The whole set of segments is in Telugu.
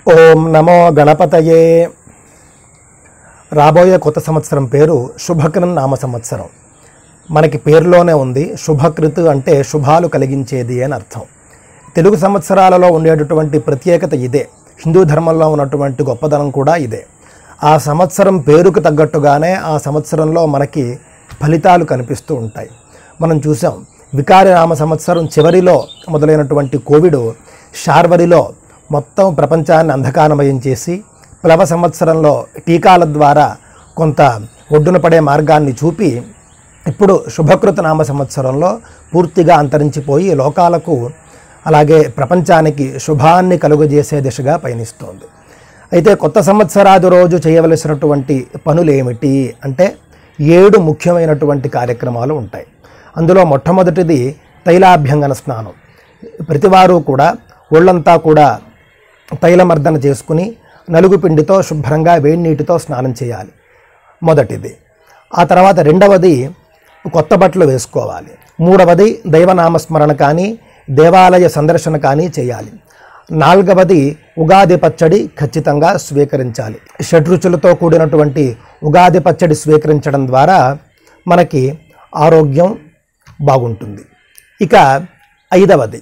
ఓం నమో గణపతయే రాబోయే కొత్త సంవత్సరం పేరు శుభకృన్ నామ సంవత్సరం మనకి పేరులోనే ఉంది శుభకృత్ అంటే శుభాలు కలిగించేది అని అర్థం తెలుగు సంవత్సరాలలో ఉండేటటువంటి ప్రత్యేకత ఇదే హిందూ ధర్మంలో ఉన్నటువంటి గొప్పదనం కూడా ఇదే ఆ సంవత్సరం పేరుకు తగ్గట్టుగానే ఆ సంవత్సరంలో మనకి ఫలితాలు కనిపిస్తూ ఉంటాయి మనం చూసాం వికారి నామ సంవత్సరం చివరిలో మొదలైనటువంటి కోవిడ్ శార్వరిలో మొత్తం ప్రపంచాన్ని అంధకారమయం చేసి ప్లవ సంవత్సరంలో టీకాల ద్వారా కొంత ఒడ్డున పడే మార్గాన్ని చూపి ఇప్పుడు శుభకృత నామ సంవత్సరంలో పూర్తిగా అంతరించిపోయి లోకాలకు అలాగే ప్రపంచానికి శుభాన్ని కలుగజేసే దిశగా పయనిస్తోంది అయితే కొత్త సంవత్సరాది రోజు చేయవలసినటువంటి పనులు ఏమిటి అంటే ఏడు ముఖ్యమైనటువంటి కార్యక్రమాలు ఉంటాయి అందులో మొట్టమొదటిది తైలాభ్యంగన స్నానం ప్రతివారు కూడా ఒళ్ళంతా కూడా తైలమర్దన చేసుకుని నలుగు పిండితో శుభ్రంగా వేడి నీటితో స్నానం చేయాలి మొదటిది ఆ తర్వాత రెండవది కొత్త బట్టలు వేసుకోవాలి మూడవది దైవనామస్మరణ కానీ దేవాలయ సందర్శన కానీ చేయాలి నాలుగవది ఉగాది పచ్చడి ఖచ్చితంగా స్వీకరించాలి షడ్రుచులతో కూడినటువంటి ఉగాది పచ్చడి స్వీకరించడం ద్వారా మనకి ఆరోగ్యం బాగుంటుంది ఇక ఐదవది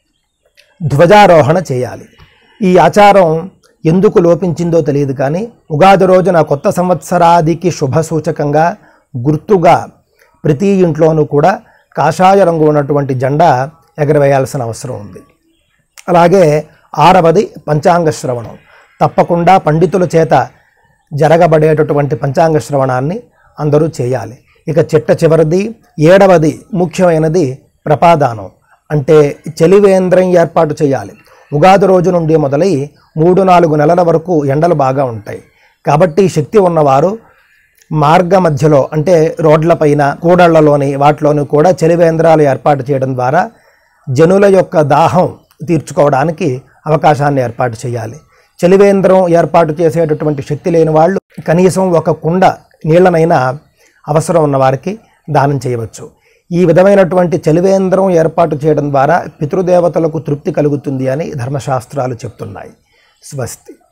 ధ్వజారోహణ చేయాలి ఈ ఆచారం ఎందుకు లోపించిందో తెలియదు కానీ ఉగాది రోజున కొత్త సంవత్సరాదికి శుభ సూచకంగా గుర్తుగా ప్రతి ఇంట్లోనూ కూడా కాషాయ రంగు ఉన్నటువంటి జెండా ఎగరవేయాల్సిన అవసరం ఉంది అలాగే ఆరవది పంచాంగ శ్రవణం తప్పకుండా పండితుల చేత జరగబడేటటువంటి పంచాంగ శ్రవణాన్ని అందరూ చేయాలి ఇక చిట్ట చివరిది ఏడవది ముఖ్యమైనది ప్రపాదానం అంటే చలివేంద్రం ఏర్పాటు చేయాలి ఉగాది రోజు నుండి మొదలై మూడు నాలుగు నెలల వరకు ఎండలు బాగా ఉంటాయి కాబట్టి శక్తి ఉన్నవారు మార్గ మధ్యలో అంటే రోడ్లపైన కూడళ్లలోని వాటిలోని కూడా చలివేంద్రాలు ఏర్పాటు చేయడం ద్వారా జనుల యొక్క దాహం తీర్చుకోవడానికి అవకాశాన్ని ఏర్పాటు చేయాలి చలివేంద్రం ఏర్పాటు చేసేటటువంటి శక్తి లేని వాళ్ళు కనీసం ఒక కుండ నీళ్లనైనా అవసరం ఉన్న వారికి దానం చేయవచ్చు ఈ విధమైనటువంటి చలివేంద్రం ఏర్పాటు చేయడం ద్వారా పితృదేవతలకు తృప్తి కలుగుతుంది అని ధర్మశాస్త్రాలు చెప్తున్నాయి స్వస్తి